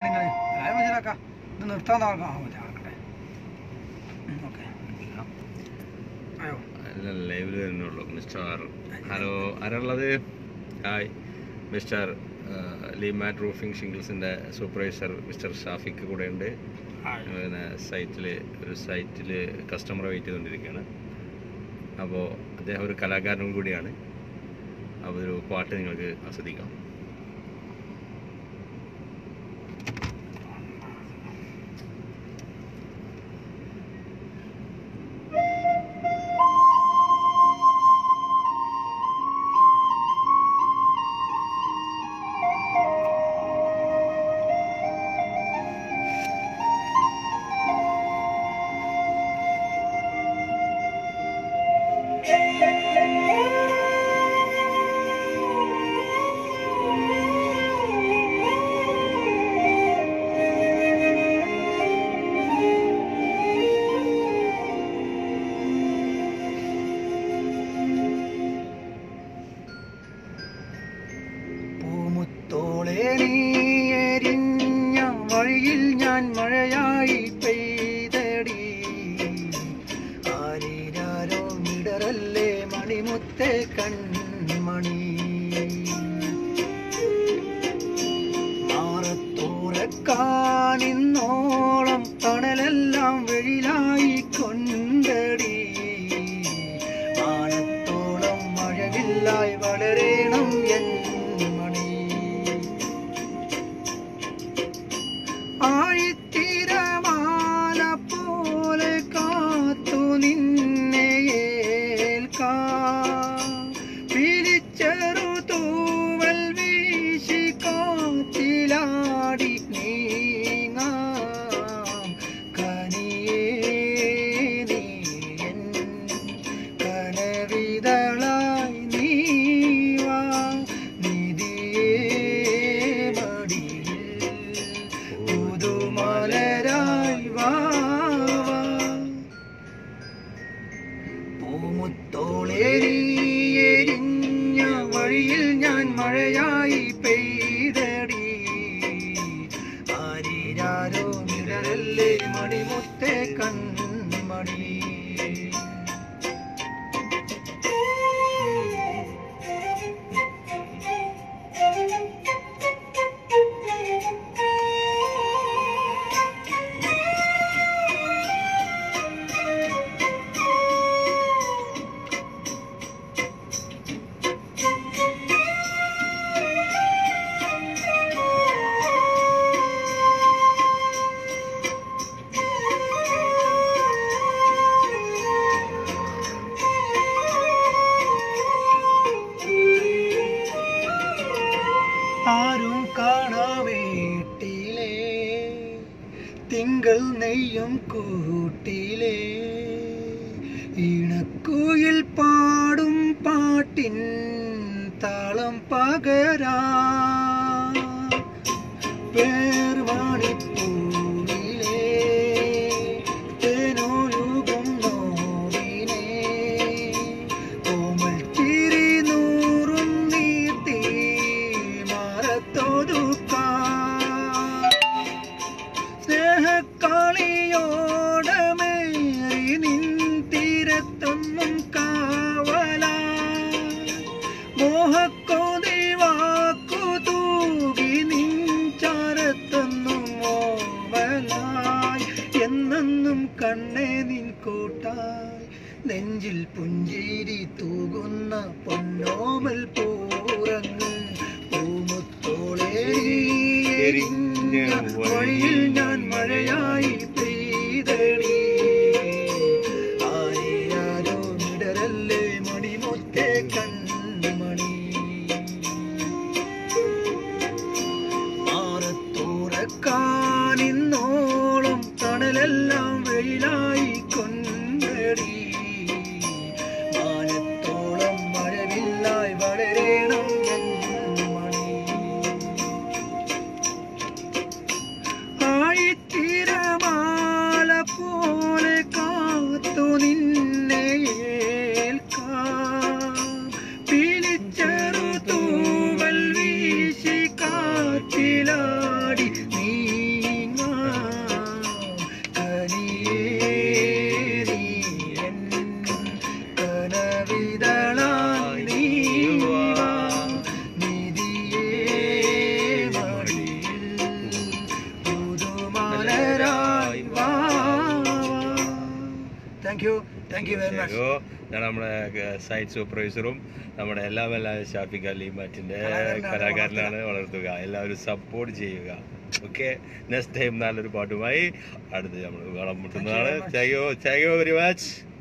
നിങ്ങൾ അതായത് മനസ്സിലാക്കാം ഇത് നിർത്താൻ നടക്കാം ആ മതി ആക്കട്ടെ ഓക്കെ അയ്യോ ലൈവിൽ വരുന്നുള്ളൂ മിസ്റ്റർ ഹലോ ആരാളുള്ളത് ഹായ് മിസ്റ്റർ ലിമാറ്റ് റൂഫിംഗ് ഷിംഗിൾസിൻ്റെ സൂപ്പർവൈസർ മിസ്റ്റർ ഷാഫിക്ക് കൂടെ ഉണ്ട് പിന്നെ സൈറ്റിൽ ഒരു സൈറ്റിൽ കസ്റ്റമറെ വെയിറ്റ് ചെയ്തുകൊണ്ടിരിക്കുകയാണ് അപ്പോൾ അദ്ദേഹം ഒരു കലാകാരനും കൂടിയാണ് അപ്പോൾ ഒരു പാട്ട് നിങ്ങൾക്ക് ആസ്വദിക്കാം പൂമുത്തോളെ നീ എരിഞ്ഞ വഴിയിൽ ഞാൻ മഴയായി പെയ്തടി ആരീരാരോ മിടറല്ലേ മണിമുത്തെ കൺമണി മാറത്തോറക്കാനിന്നോളം തണലെല്ലാം വെളിലായി കൊണ്ടടി ആനത്തോളം മഴവില്ലായി വളരേണം എൻ മണി ആഴിത്തിരമാല പോലെ കാത്തു നിന്നെ ഏൽക്കാം പിരിച്ചെറു തൂവൽ വീശി കാറ്റിലാടി നീങ്ങാം കനിയേ നീ എൻ കനവിതളായി നീവാ നിധിയേ മടിയിൽ പുതുമലരായി വാവാ പൂമുത്തോളെ നീ എരിഞ്ഞ വഴിയിൽ ഞാൻ മഴയായി പെയ്തടി ആരീരാരോ മിടരല്ലേ മണിമുത്തെ കൺമണി ആരും കാണാ വീട്ടിലെ തിങ്കൾ നെയ്യും കൂട്ടിലെ ഇണക്കുയിൽ പാടും പാട്ടിൻ താളം പകരാ പേർവാണിപ്പൂവിലെ തേനൊഴുകും നോവിനെ കോമൽ ചിരി നൂറും നീട്ടി മാറത്തൊതുക്കാം സ്നേഹക്കാളിയോടമേറി നിൻ തീരത്തൊന്നും കാവല മോഹക്കോതി വാക്കു തൂകി നിൻ ചാരത്തൊന്നും ഓവലായി എന്നെന്നും കണ്ണേ നിൻ കൂട്ടായി നെഞ്ചിൽ പുഞ്ചിരി തൂകുന്ന പൊന്നോമൽ പൂറങ്ങ് പൂമുത്തോളേ എരിഞ്ഞ വഴിയിൽ ഞാൻ മഴയായി പെയ്തടി ആരിയാരോ മിടരല്ലേ മണിമുത്തേ കൺമണി മാറത്തൂറക്കാനിന്നോളം തണലെല്ലാം വെയിലായി കൊണ്ടടി മാനത്തോളം മഴവില്ലായി വളരേണം എൻ മണി ആയിത്തിരമാല പോലെ കാത്തു നിന്നെ ഏൽക്കാം പിലിച്ചെറു തൂവൽ വീശി കാറ്റിലാടി നീ thank you thank you very much ഷാഗോ ഇതാണ് നമ്മുടെ സൈറ്റ് സൂപ്പർവൈസറും നമ്മുടെ എല്ലാം എല്ലാം ഷാഫിഖ് അലി മാറ്റിന്റെ കലാകാരനാണ് കലാകാരനാണ് വളർത്തുക എല്ലാവരും സപ്പോർട്ട് ചെയ്യുക ഓക്കെ നെക്സ്റ്റ് ടൈം നല്ലൊരു പാട്ടുമായി അടുത്ത് നമ്മൾ കാണാൻ മുട്ടുന്നതാണ് thank you thank you very much